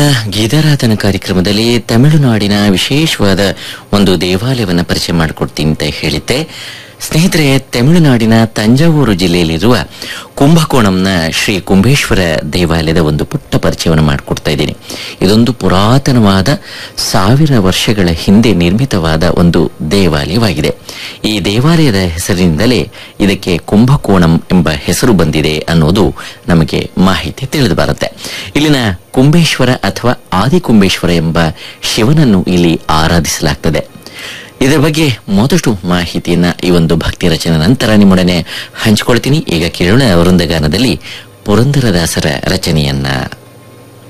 ಗೀತಾರಾಧನ ಕಾರ್ಯಕ್ರಮದಲ್ಲಿ ತಮಿಳುನಾಡಿನ ವಿಶೇಷವಾದ ಒಂದು ದೇವಾಲಯವನ್ನು ಪರಿಚಯ ಮಾಡಿಕೊಡ್ತೀನಿ ಅಂತ ಹೇಳಿದ್ದೆ ಸ್ನೇಹಿತರೆ ತಮಿಳುನಾಡಿನ ತಂಜಾವೂರು ಜಿಲ್ಲೆಯಲ್ಲಿರುವ ಕುಂಭಕೋಣಂನ ಶ್ರೀ ಕುಂಭೇಶ್ವರ ದೇವಾಲಯದ ಒಂದು ಪುಟ್ಟ ಪರಿಚಯವನ್ನು ಮಾಡಿಕೊಡ್ತಾ ಇದ್ದೀನಿ ಇದೊಂದು ಪುರಾತನವಾದ ಸಾವಿರ ವರ್ಷಗಳ ಹಿಂದೆ ನಿರ್ಮಿತವಾದ ಒಂದು ದೇವಾಲಯವಾಗಿದೆ ಈ ದೇವಾಲಯದ ಹೆಸರಿನಿಂದಲೇ ಇದಕ್ಕೆ ಕುಂಭಕೋಣಂ ಎಂಬ ಹೆಸರು ಬಂದಿದೆ ಅನ್ನೋದು ನಮಗೆ ಮಾಹಿತಿ ತಿಳಿದು ಬರುತ್ತೆ ಇಲ್ಲಿನ ಕುಂಬೇಶ್ವರ ಅಥವಾ ಆದಿಕುಂಬೇಶ್ವರ ಎಂಬ ಶಿವನನ್ನು ಇಲ್ಲಿ ಆರಾಧಿಸಲಾಗ್ತದೆ ಇದರ ಬಗ್ಗೆ ಮತ್ತಷ್ಟು ಮಾಹಿತಿಯನ್ನ ಈ ಒಂದು ಭಕ್ತಿ ರಚನೆ ನಂತರ ನಿಮ್ಮೊಡನೆ ಹಂಚಿಕೊಳ್ತೀನಿ ಈಗ ಕೇಳೋಣ ವೃಂದಗಾನದಲ್ಲಿ ಪುರಂದರದಾಸರ ರಚನೆಯನ್ನ